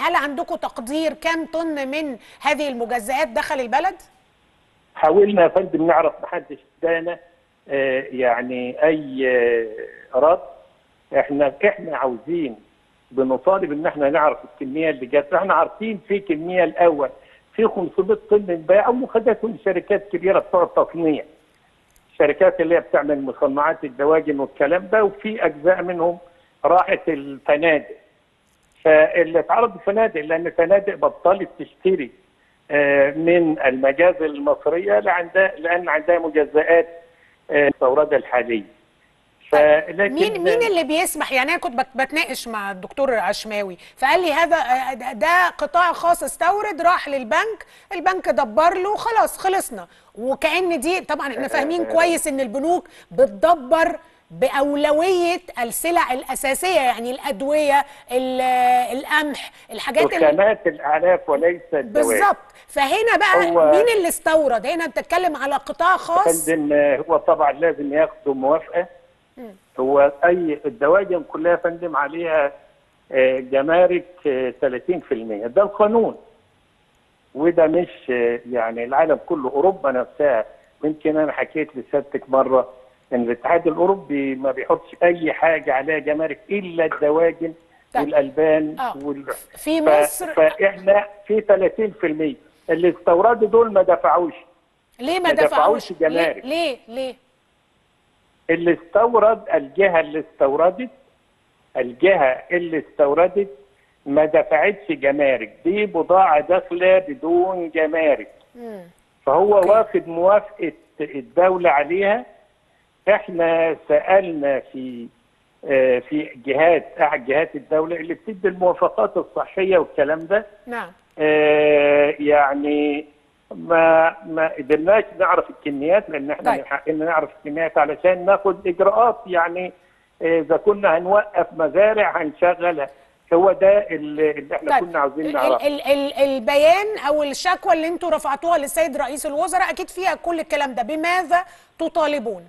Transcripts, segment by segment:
هل عندكم تقدير كام طن من هذه المجزئات دخل البلد؟ حاولنا يا فندم نعرف محدش ادانا آه، يعني اي آه، رد احنا احنا عاوزين بنطالب ان احنا نعرف الكميه اللي جت احنا عارفين في كميه الاول في 500 طن انباعوا وخدتهم شركات كبيره بتوع التصنيع الشركات اللي هي بتعمل مصنعات الدواجن والكلام ده وفي اجزاء منهم راحت الفنادق فاللي اتعرض الفنادق لان الفنادق بطلت تشتري آه، من المجازر المصريه لعندها لان عندها مجزئات آه، المستورده الحاليه فلكن مين مين اللي بيسمح يعني انا كنت بت- بتناقش مع الدكتور عشماوي فقال لي هذا آه، ده- ده قطاع خاص استورد راح للبنك البنك دبر له خلاص خلصنا وكأن دي طبعا احنا فاهمين كويس ان البنوك بتدبر بأولوية السلع الأساسية يعني الأدوية ال- القمح الحاجات اللي وخامات الاعلاف وليس الدواجن بالظبط فهنا بقى هو- مين اللي استورد هنا بتتكلم على قطاع خاص فندم آه، هو طبعا لازم ياخدوا موافقه هو اي الدواجن كلها يا فندم عليها آه، جمارك آه، 30% ده القانون وده مش آه، يعني العالم كله اوروبا نفسها يمكن انا حكيت لسيادتك مره ان الاتحاد الاوروبي ما بيحطش اي حاجه عليها جمارك الا الدواجن طيب. والالبان آه. وال... في ف- مصر فاحنا في 30% اللي استوردوا دول ما دفعوش ليه ما ما دفعوش دفعوش ليه جمارك. ليه ليه اللي استورد الجهه اللي استوردت الجهه اللي استوردت ما دفعتش جمارك دي بضاعه داخله بدون جمارك مم. فهو أوكي. واخد موافقه الدوله عليها احنا سالنا في آه، في جهات احد جهات الدوله اللي بتدي الموافقات الصحيه والكلام ده نعم آه، يعني ما ما قدرناش نعرف الكميات لان احنا طيب. من حقنا نعرف الكميات علشان ناخد اجراءات يعني آه، اذا كنا هنوقف مزارع هنشغلها هو ده اللي اللي احنا طيب كنا عاوزين ال- نعرفه ال ال البيان او الشكوى اللي انتوا رفعتوها للسيد رئيس الوزراء اكيد فيها كل الكلام ده بماذا تطالبون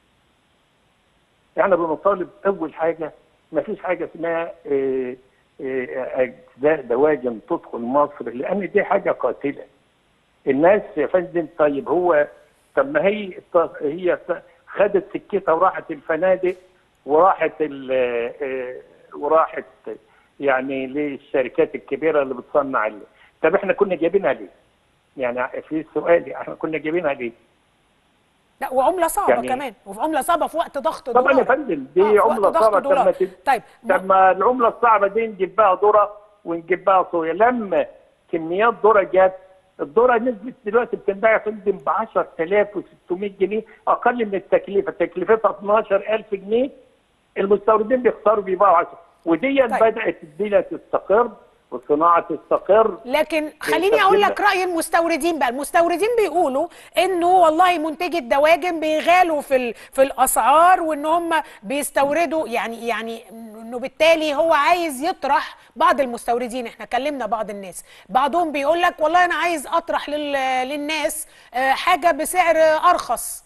احنا بنطالب اول حاجه ما فيش حاجه اسمها آه، آه، اجزاء دواجن تدخل مصر لان دي حاجه قاتله الناس يا فندم طيب هو طب ما هي هي خدت سكتها وراحت الفنادق وراحت ال- آه، وراحت يعني للشركات الكبيره اللي بتصنع ال- طب احنا كنا جايبينها ليه؟ يعني في سؤال احنا كنا جايبينها ليه؟ لا وعمله صعبه يعني- كمان وفي عمله صعبه في وقت ضغط طبعا يا دولار فندم آه، دي في وقت عمله ضغط صعبه طب ما دولار. تد- طيب طب ما العمله الصعبه دي نجيب بها ذره ونجيب بها صويا لما كميات ذره جت الذره نزلت دلوقتي بتنباع يا فندم ب 10600 جنيه اقل من التكلفه تكلفتها 12000 جنيه المستوردين بيخسروا بيبيعوا 10 ودي طيب. بدات الدنيا تستقر والصناعه تستقر لكن خليني اقول لك راي المستوردين بقى المستوردين بيقولوا انه والله منتجي الدواجن بيغالوا في ال- في الاسعار وان هم بيستوردوا يعني يعني انه بالتالي هو عايز يطرح بعض المستوردين احنا كلمنا بعض الناس بعضهم بيقول لك والله انا عايز اطرح لل- للناس آه، حاجه بسعر ارخص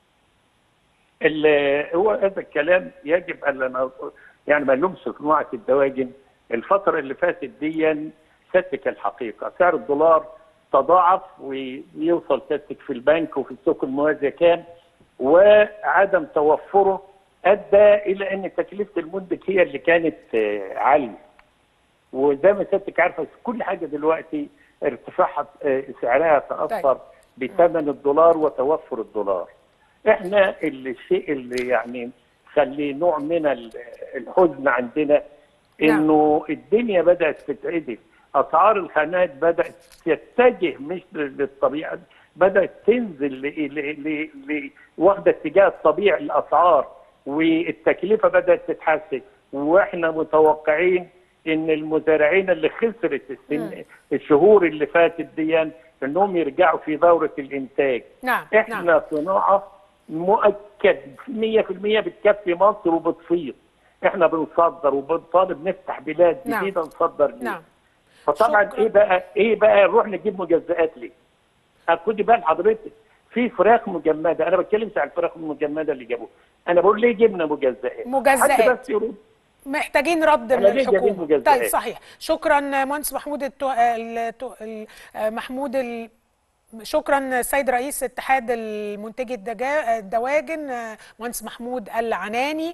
ال- هو هذا الكلام يجب ان لا يعني ما نلومش صناعه الدواجن الفتره اللي فاتت دي ستك الحقيقه سعر الدولار تضاعف ويوصل ستك في البنك وفي السوق الموازيه كام وعدم توفره ادى الى ان تكلفه المنتج هي اللي كانت آه، عاليه وزي ما سيادتك عارفه كل حاجه دلوقتي ارتفاعها آه، سعرها تاثر بثمن الدولار وتوفر الدولار احنا اللي الشيء اللي يعني خليه نوع من ال- الحزن عندنا نعم. انه الدنيا بدات تتعدل اسعار الخامات بدات تتجه مش للطبيعه بدات تنزل ل- ل- ل- ل- واخده اتجاه الطبيعي الاسعار والتكلفه بدات تتحسن واحنا متوقعين ان المزارعين اللي خسرت السن الشهور اللي فاتت دي انهم يرجعوا في دوره الانتاج نعم نعم احنا صناعه مؤكد 100% بتكفي مصر وبتفيض احنا بنصدر وبنطالب نفتح بلاد نعم. جديده نصدر ليه نعم فطبعا شكراً. ايه بقى ايه بقى نروح نجيب مجزئات ليه؟ خدي بال حضرتك في فراخ مجمده انا بتكلمش على الفراخ المجمده اللي جابوها انا بقول ليه جبنا مجزئات مجزئات. حد بس يرد محتاجين رد من إحنا ليه جايبين الحكومه مجازات؟ طيب صحيح شكرا مهندس محمود التو... التو... ال- محمود ال... شكرا السيد رئيس اتحاد المنتجي الدجا... الدواجن مهندس محمود العناني